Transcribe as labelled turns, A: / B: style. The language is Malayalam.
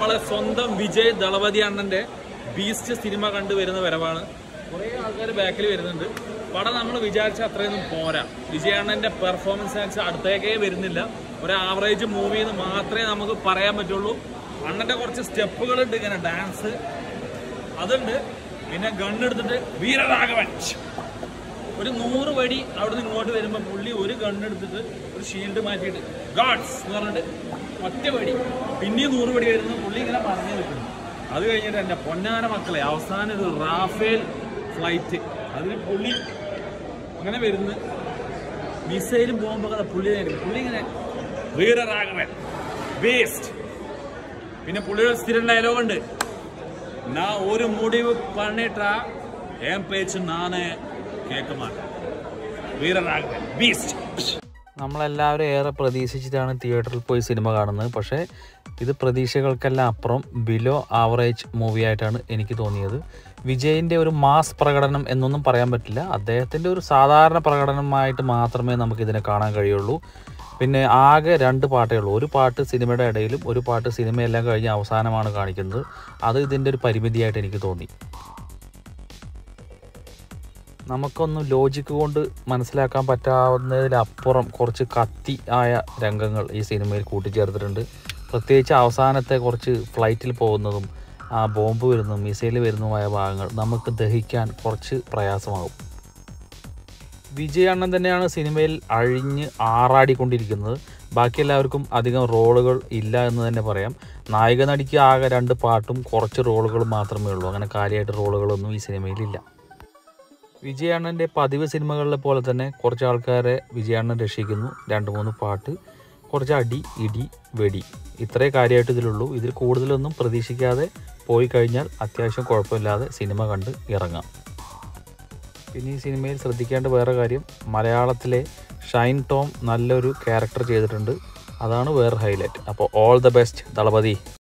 A: നമ്മളെ സ്വന്തം വിജയ് ദളപതി അണ്ണന്റെ ബീസ്റ്റ് സിനിമ കണ്ടു വരുന്ന വരവാണ് കുറേ ആൾക്കാർ ബാക്കിൽ വരുന്നുണ്ട് പടം നമ്മൾ വിചാരിച്ച അത്രയൊന്നും പോരാ വിജയ് അണ്ണന്റെ പെർഫോമൻസ് വെച്ച് അടുത്തേക്കേ വരുന്നില്ല ഒരു ആവറേജ് മൂവി എന്ന് മാത്രമേ നമുക്ക് പറയാൻ പറ്റുള്ളൂ അണ്ണന്റെ കുറച്ച് സ്റ്റെപ്പുകളുണ്ട് ഇങ്ങനെ ഡാൻസ് അതുണ്ട് പിന്നെ ഗണ്ണെടുത്തിട്ട് വീരരാഘവൻ ഒരു നൂറ് വടി അവിടെ നിന്ന് ഇങ്ങോട്ട് വരുമ്പോൾ പുള്ളി ഒരു ഗണ്ണെടുത്തിട്ട് ഒരു ഷീൽഡ് മാറ്റിയിട്ട് ഗാഡ്സ് എന്ന് പറഞ്ഞിട്ട് ഒറ്റ വടി പിന്നെയും നൂറ് വടി വരുന്നു പുള്ളി ഇങ്ങനെ പറഞ്ഞു നിൽക്കുന്നു അത് കഴിഞ്ഞിട്ട് എൻ്റെ പൊന്നാന മക്കളെ അവസാനം ഒരു റാഫേൽ ഫ്ലൈറ്റ് അതിൽ പുള്ളി അങ്ങനെ വരുന്നു മിസൈലും പോകുമ്പോൾ പുള്ളി നേരം പുള്ളി ഇങ്ങനെ വീരരാഘവൻ വേസ്റ്റ് പിന്നെ പുള്ളിയുടെ സ്ഥിരം ഡയലോഗ് ഉണ്ട് நான் ஒரு முடிவு பண்ணிட்டா என் பேச்சு நானே கேட்க மாட்டேன் வீரராகவன் பீஸ்ட்
B: നമ്മളെല്ലാവരും ഏറെ പ്രതീക്ഷിച്ചിട്ടാണ് തിയേറ്ററിൽ പോയി സിനിമ കാണുന്നത് പക്ഷേ ഇത് പ്രതീക്ഷകൾക്കെല്ലാം അപ്പുറം ബിലോ ആവറേജ് മൂവി ആയിട്ടാണ് എനിക്ക് തോന്നിയത് വിജയിൻ്റെ ഒരു മാസ് പ്രകടനം എന്നൊന്നും പറയാൻ പറ്റില്ല അദ്ദേഹത്തിൻ്റെ ഒരു സാധാരണ പ്രകടനമായിട്ട് മാത്രമേ നമുക്കിതിനെ കാണാൻ കഴിയുള്ളൂ പിന്നെ ആകെ രണ്ട് പാട്ടേ ഉള്ളൂ ഒരു പാട്ട് സിനിമയുടെ ഇടയിലും ഒരു പാട്ട് സിനിമയെല്ലാം കഴിഞ്ഞ് അവസാനമാണ് കാണിക്കുന്നത് അത് ഇതിൻ്റെ ഒരു പരിമിതിയായിട്ട് എനിക്ക് തോന്നി നമുക്കൊന്നും ലോജിക്ക് കൊണ്ട് മനസ്സിലാക്കാൻ പറ്റാവുന്നതിലപ്പുറം കുറച്ച് കത്തി ആയ രംഗങ്ങൾ ഈ സിനിമയിൽ കൂട്ടിച്ചേർത്തിട്ടുണ്ട് പ്രത്യേകിച്ച് അവസാനത്തെ കുറച്ച് ഫ്ലൈറ്റിൽ പോകുന്നതും ആ ബോംബ് വരുന്നതും മിസൈൽ വരുന്നതുമായ ഭാഗങ്ങൾ നമുക്ക് ദഹിക്കാൻ കുറച്ച് പ്രയാസമാകും വിജയ് അണ്ണൻ തന്നെയാണ് സിനിമയിൽ അഴിഞ്ഞ് ആറാടിക്കൊണ്ടിരിക്കുന്നത് ബാക്കി എല്ലാവർക്കും അധികം റോളുകൾ ഇല്ല എന്ന് തന്നെ പറയാം നായിക നടിക്ക് ആകെ രണ്ട് പാട്ടും കുറച്ച് റോളുകളും മാത്രമേ ഉള്ളൂ അങ്ങനെ കാര്യമായിട്ട് റോളുകളൊന്നും ഈ സിനിമയിലില്ല വിജയണ്ണൻ്റെ പതിവ് സിനിമകളിലെ പോലെ തന്നെ കുറച്ച് ആൾക്കാരെ വിജയണ്ണൻ രക്ഷിക്കുന്നു രണ്ട് മൂന്ന് പാട്ട് കുറച്ച് അടി ഇടി വെടി ഇത്രേ കാര്യമായിട്ട് ഇതിലുള്ളൂ ഇതിൽ കൂടുതലൊന്നും പ്രതീക്ഷിക്കാതെ പോയി കഴിഞ്ഞാൽ അത്യാവശ്യം കുഴപ്പമില്ലാതെ സിനിമ കണ്ട് ഇറങ്ങാം പിന്നെ ഈ സിനിമയിൽ ശ്രദ്ധിക്കേണ്ട വേറെ കാര്യം മലയാളത്തിലെ ഷൈൻ ടോം നല്ലൊരു ക്യാരക്ടർ ചെയ്തിട്ടുണ്ട് അതാണ് വേറെ ഹൈലൈറ്റ് അപ്പോൾ ഓൾ ദ ബെസ്റ്റ് ദളപതി